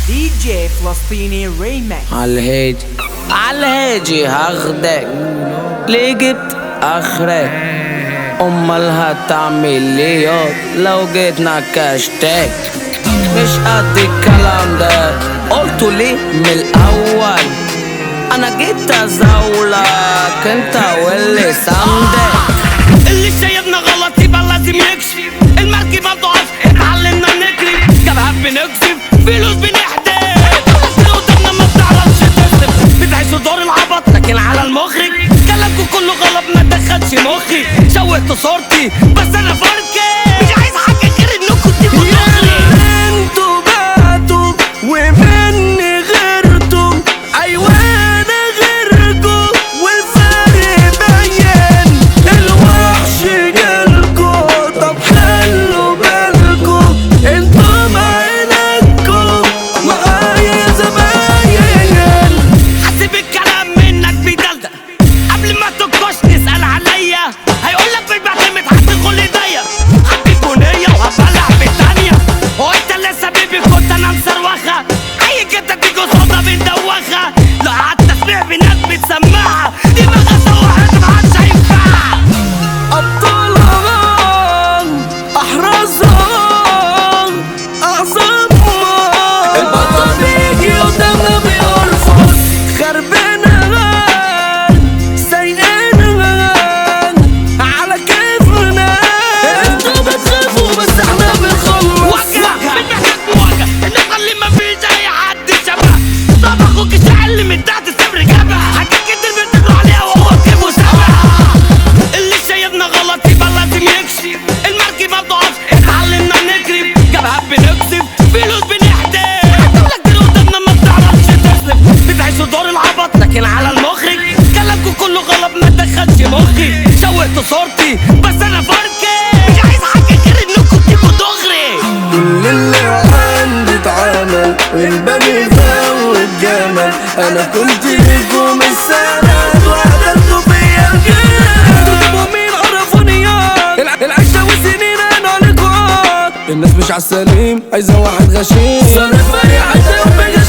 دي جي فلسطيني ريمكس عالهيج عالهيجي هاخدك ليه جبت اخرك امال هتعمل لي يوم لو جيت نكشتك مش قد الكلام ده قلتوا ليه من الاول انا جيت ازولك انت واللي سامدك اللي شايفنا غلط يبقى لازم يكشف المركب ما بتقف اتعلمنا نجري جبهات بنكشف فلوس بنحدف اللي قدامنا ما بتعرفش تصرف بتعيشوا دور العبط لكن على المخرج كلامكم كله غلط ما دخلش مخي شوهت صورتي بس انا فركي مش عايز حاجه غير انكم تبقوا دغري انتوا بعتوا ومني غيرتوا ايوه انا غيركوا والفرق باين الوحش جالكوا طب خلوا بالكوا انتوا بعينكوا معايا زباين حاسب الكلام منك بيدلدل قبل ما تنكش تسأل عليا هيقولك مش بعتمد هتدخل ايديا هديك بنية وهبلع بالتانية هو انت لسه بيبي كنت انا مصروخة اي كده تيجي صوتها بندوخة لو قعدت اسمع بناس بتسمعها دماغها سوحت محدش هينفعها أبطال هوان أحرز هوان أعصابهم البطل بيجي قدامنا بيرفض خربان هوان سايقين هوان على كيفنا انتوا بتخافوا بس احنا بنخلص وجع بنحتاج مواجهة الناس اللي ما فيش اي حد شبه طب اخوك شعل من تحت الصبر جبهة حاجات كتير بتقولوا عليها وهو كيف وسبع اللي شايفنا غلط يبقى لازم يكشف المركب ما بتقفش اتعلمنا نجري جبهات بنكسب فلوس بنحدف دولة كتير قدامنا ما بتعرفش تصرف بتعيشوا دور العبط لكن على المخرج كلامكم كله غلط ما دخلش مخي شوهت صورتي بس انا فركي مش عايز حاجة غير انكم تبقوا دغري كل اللي عندي اتعمل والبني فوت جمل انا كنت ليكم السند وقتلتوا فيا الجمل انتوا مين عرفوني الع- العشرة والسنين انا لكم الناس مش عالسليم عايزة واحد غشيم صرف فريحة وبجد